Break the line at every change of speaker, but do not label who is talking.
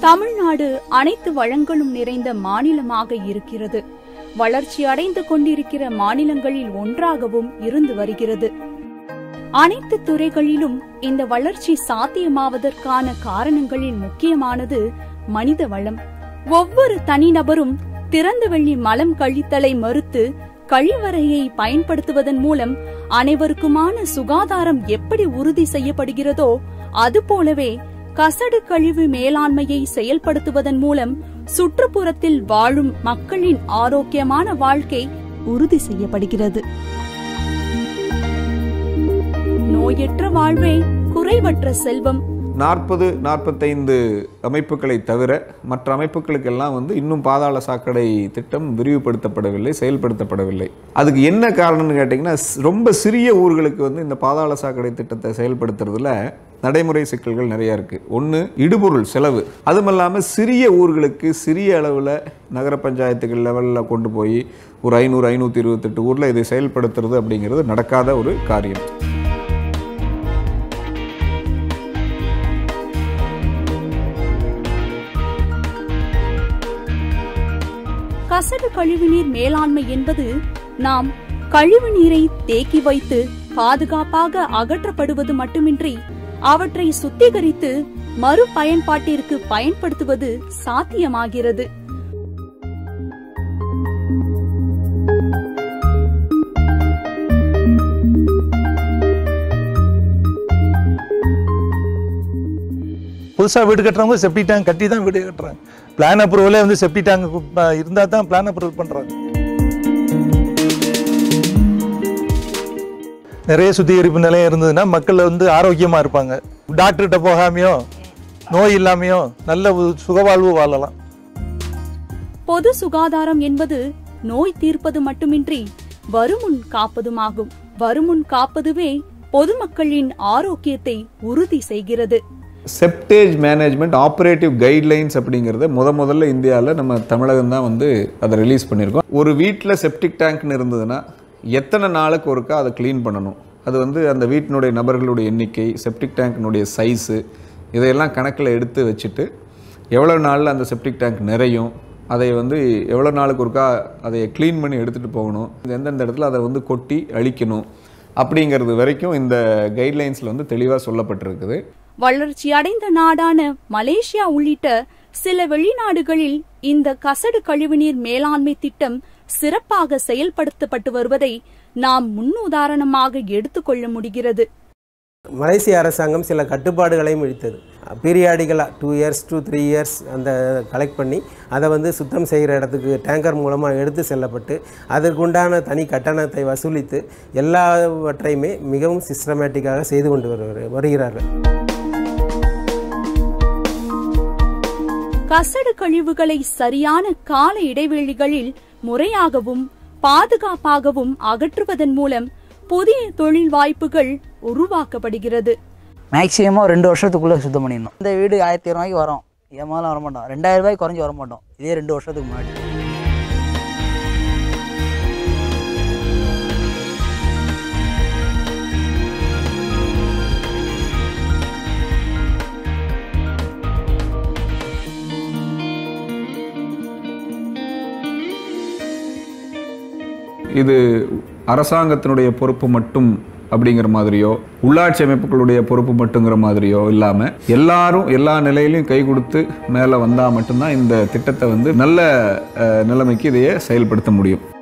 தமிழ்நாடு அனைத்து வளங்களும் நிறைந்த மாநிலமாக இருக்கிறது வளர்ச்சி அடைந்து கொண்டிருக்கிற மாநிலங்களில் ஒன்றாகவும் இருந்து வருகிறது அனைத்து துறைகளிலும் இந்த வளர்ச்சி சாத்தியமாவதற்கான காரணங்களில் முக்கியமானது மனித வளம் ஒவ்வொரு தனிநபரும் திறந்தவெளி மலம் கழித்தலை மறுத்து கழிவறையை பயன்படுத்துவதன் மூலம் அனைவருக்குமான சுகாதாரம் எப்படி உறுதி செய்யப்படுகிறதோ அதுபோலவே கசடு கழிவு மேலாண்மையை செயல்படுத்துவதன் மூலம் சுற்றுப்புறத்தில் வாழும் மக்களின் ஆரோக்கியமான வாழ்க்கை உறுதி செய்யப்படுகிறது நோயற்ற வாழ்வே குறைவற்ற செல்வம்
நாற்பது நாற்பத்தைந்து அமைப்புகளை தவிர மற்ற அமைப்புகளுக்கெல்லாம் வந்து இன்னும் பாதாள சாக்கடை திட்டம் விரிவுபடுத்தப்படவில்லை செயல்படுத்தப்படவில்லை அதுக்கு என்ன காரணம்னு கேட்டிங்கன்னா ஸ்- ரொம்ப சிறிய ஊர்களுக்கு வந்து இந்த பாதாள சாக்கடை திட்டத்தை செயல்படுத்துறதுல நடைமுறை சிக்கல்கள் நிறைய இருக்கு ஒன்று இடுபொருள் செலவு அதுவும் இல்லாமல் சிறிய ஊர்களுக்கு சிறிய அளவில் நகர பஞ்சாயத்துகள் லெவலில் கொண்டு போய் ஒரு ஐநூறு ஐநூற்றி இருபத்தெட்டு ஊரில் இதை செயல்படுத்துறது அப்படிங்கிறது நடக்காத ஒரு காரியம்
கசடு கழிவுநீர் மேலாண்மை என்பது நாம் கழிவு நீரை தேக்கி வைத்து பாதுகாப்பாக அகற்றப்படுவது மட்டுமின்றி அவற்றை சுத்திகரித்து மறுபயன்பாட்டிற்கு பயன்படுத்துவது சாத்தியமாகிறது
புதுசாக வீடு கட்டுறவங்க செப்டி டேங்க் கட்டி தான் வீடு கட்டுறாங்க பிளான் அப்ரூவலே வந்து செப்டி டேங்க் இருந்தால் தான் பிளான் அப்ரூவல் பண்ணுறாங்க நிறைய சுத்திகரிப்பு நிலையம் இருந்ததுன்னா மக்கள் வந்து ஆரோக்கியமாக இருப்பாங்க டாக்டர்கிட்ட போகாமையோ நோய் இல்லாமையோ நல்ல ஒரு சுகவாழ்வு வாழலாம்
பொது சுகாதாரம் என்பது நோய் தீர்ப்பது மட்டுமின்றி வருமுன் காப்பதுமாகும் வருமுன் காப்பதுவே பொதுமக்களின் ஆரோக்கியத்தை உறுதி செய்கிறது
செப்டேஜ் மேனேஜ்மெண்ட் ஆப்ரேட்டிவ் கைட்லைன்ஸ் அப்படிங்கிறத முத முதல்ல இந்தியாவில் நம்ம தமிழகம் தான் வந்து அதை ரிலீஸ் பண்ணியிருக்கோம் ஒரு வீட்டில் செப்டிக் டேங்க்னு இருந்ததுன்னா எத்தனை நாளுக்கு ஒருக்கா அதை க்ளீன் பண்ணணும் அது வந்து அந்த வீட்டினுடைய நபர்களுடைய எண்ணிக்கை செப்டிக் டேங்க்கினுடைய சைஸு இதையெல்லாம் கணக்கில் எடுத்து வச்சுட்டு எவ்வளோ நாளில் அந்த செப்டிக் டேங்க் நிறையும் அதை வந்து எவ்வளோ நாளுக்கு ஒருக்கா அதை க்ளீன் பண்ணி எடுத்துகிட்டு போகணும் எந்தெந்த இடத்துல அதை வந்து கொட்டி அழிக்கணும் அப்படிங்கிறது வரைக்கும் இந்த கைட்லைன்ஸில் வந்து தெளிவாக சொல்லப்பட்டிருக்குது
வளர்ச்சி அடைந்த நாடான மலேசியா உள்ளிட்ட சில வெளிநாடுகளில் இந்த கசடு கழிவுநீர் மேலாண்மை திட்டம் சிறப்பாக செயல்படுத்தப்பட்டு வருவதை நாம் முன்னுதாரணமாக எடுத்துக்கொள்ள முடிகிறது
மலேசிய அரசாங்கம் சில கட்டுப்பாடுகளையும் விதித்தது பீரியாடிக்கலாக two years two three years அந்த கலெக்ட் பண்ணி அதை வந்து சுத்தம் செய்கிற இடத்துக்கு டேங்கர் மூலமாக எடுத்து செல்லப்பட்டு அதற்குண்டான தனி கட்டணத்தை வசூலித்து எல்லாவற்றையுமே மிகவும் சிஸ்டமேட்டிக்காக செய்து கொண்டு வருகிற வருகிறார்கள்
கசடு கழிவுகளை சரியான கால இடைவெளிகளில் முறையாகவும் பாதுகாப்பாகவும் அகற்றுவதன் மூலம் புதிய தொழில் வாய்ப்புகள் உருவாக்கப்படுகிறது
மேக்ஸிமம் ரெண்டு வருஷத்துக்குள்ளே சுத்தம் பண்ணிடணும் இந்த வீடு ஆயிரத்தி இரநூறுவாய்க்கு வரும் என் முதல்ல வர மாட்டோம் ரெண்டாயிரம் ரூபாய்க்கு குறைஞ்சி வர மாட்டோம் இதே ரெண்டு வருஷத்துக்கு முன்னாடி
இது அரசாங்கத்தினுடைய பொறுப்பு மட்டும் அப்படிங்கிற மாதிரியோ உள்ளாட்சி அமைப்புகளுடைய பொறுப்பு மட்டுங்கிற மாதிரியோ இல்லாமல் எல்லாரும் எல்லா நிலையிலையும் கை கொடுத்து மேலே வந்தால் மட்டும்தான் இந்த திட்டத்தை வந்து நல்ல அஹ், நிலைமைக்கு இதையே செயல்படுத்த முடியும்